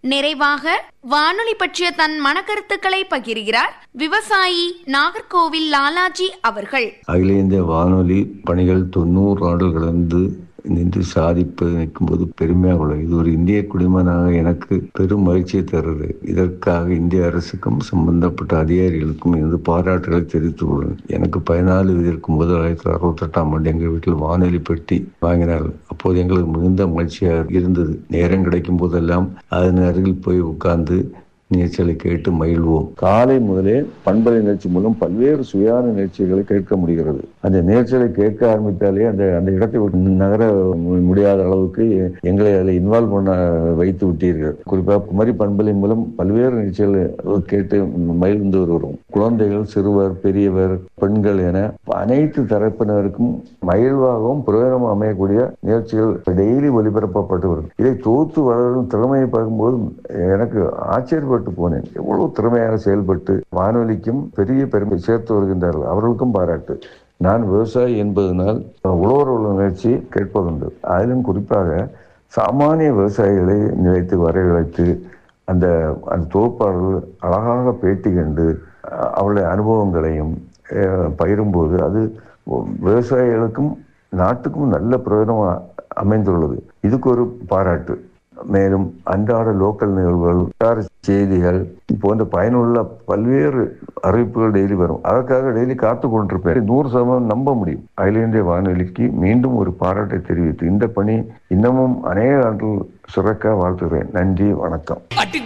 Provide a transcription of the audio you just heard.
நிறைவாக வானொலி பற்றிய தன் மனக்கருத்துக்களை பகிர்கிறார் விவசாயி நாகர்கோவில் லாலாஜி அவர்கள் அகில இந்திய வானொலி பணிகள் தொண்ணூறு ஆண்டுகள் கடந்து நின்று சாதிப்பது நிற்கும்போது பெருமையாக உள்ளது இது ஒரு இந்திய குடிமகனாக எனக்கு பெரும் மகிழ்ச்சியை தருது இதற்காக இந்திய அரசுக்கும் சம்பந்தப்பட்ட அதிகாரிகளுக்கும் எனது பாராட்டுகளை தெரிவித்துக் கொள்வேன் எனக்கு பதினாலு இருக்கும் போது ஆயிரத்தி தொள்ளாயிரத்தி அறுபத்தெட்டாம் ஆண்டு எங்கள் வீட்டில் வானொலி பெட்டி வாங்கினார்கள் அப்போது எங்களுக்கு மிகுந்த மகிழ்ச்சியாக இருந்தது நேரம் கிடைக்கும் போதெல்லாம் அதன் அருகில் போய் உட்கார்ந்து நிகழ்ச்சிகளை கேட்டு மகிழ்வோம் காலை முதலே பண்பலை நிகழ்ச்சி மூலம் பல்வேறு சுயான நிகழ்ச்சிகளை கேட்க முடிகிறது அந்த நிகழ்ச்சிகளை கேட்க ஆரம்பித்தாலே அந்த அந்த இடத்தை விட்டு நகர மு- முடியாத அளவுக்கு எங்களை அதில் இன்வால்வ் பண்ண வைத்து விட்டீர்கள் குறிப்பாக குமரி பண்பலை மூலம் பல்வேறு நிகழ்ச்சிகளை கேட்டு மகிழ்ந்து வருகிறோம் குழந்தைகள் சிறுவர் பெரியவர் பெண்கள் என அனைத்து தரப்பினருக்கும் மகிழ்வாகவும் பிரயோஜனமாக அமையக்கூடிய நிகழ்ச்சிகள் டெய்லி ஒளிபரப்பப்பட்டு வரும் இதை தொகுத்து வளரும் திறமையை பார்க்கும்போது எனக்கு ஆச்சரியப்பட்டு போனேன் எவ்வளவு திறமையாக செயல்பட்டு வானொலிக்கும் பெரிய பெருமை சேர்த்து வருகின்றார்கள் அவர்களுக்கும் பாராட்டு நான் விவசாயி என்பதனால் உழவர் உள்ள நிகழ்ச்சி கேட்பதுண்டு அதிலும் குறிப்பாக சாமானிய விவசாயிகளை நிலைத்து வரவழைத்து அந்த அந்த தொகுப்பாளர்கள் அழகாக பேட்டி கண்டு அஹ், அவருடைய அனுபவங்களையும் அஹ், பகிரும்போது அது விவசாயிகளுக்கும் நாட்டுக்கும் நல்ல பிரயோஜனமாக அமைந்துள்ளது இதுக்கு ஒரு பாராட்டு மேலும் அன்றாட லோக்கல் நிகழ்வுகள் வட்டார செய்திகள் போன்ற பயனுள்ள பல்வேறு அறிவிப்புகள் டெய்லி வரும் அதற்காக டெய்லி காத்து கொண்டிருப்பேன் நூறு சதவீதம் நம்ப முடியும் அகில இந்திய வானொலிக்கு மீண்டும் ஒரு பாராட்டை தெரிவித்து இந்த பணி இன்னமும் அநேக ஆண்டுகள் சுரக்க வாழ்த்துகிறேன் நன்றி வணக்கம் அடி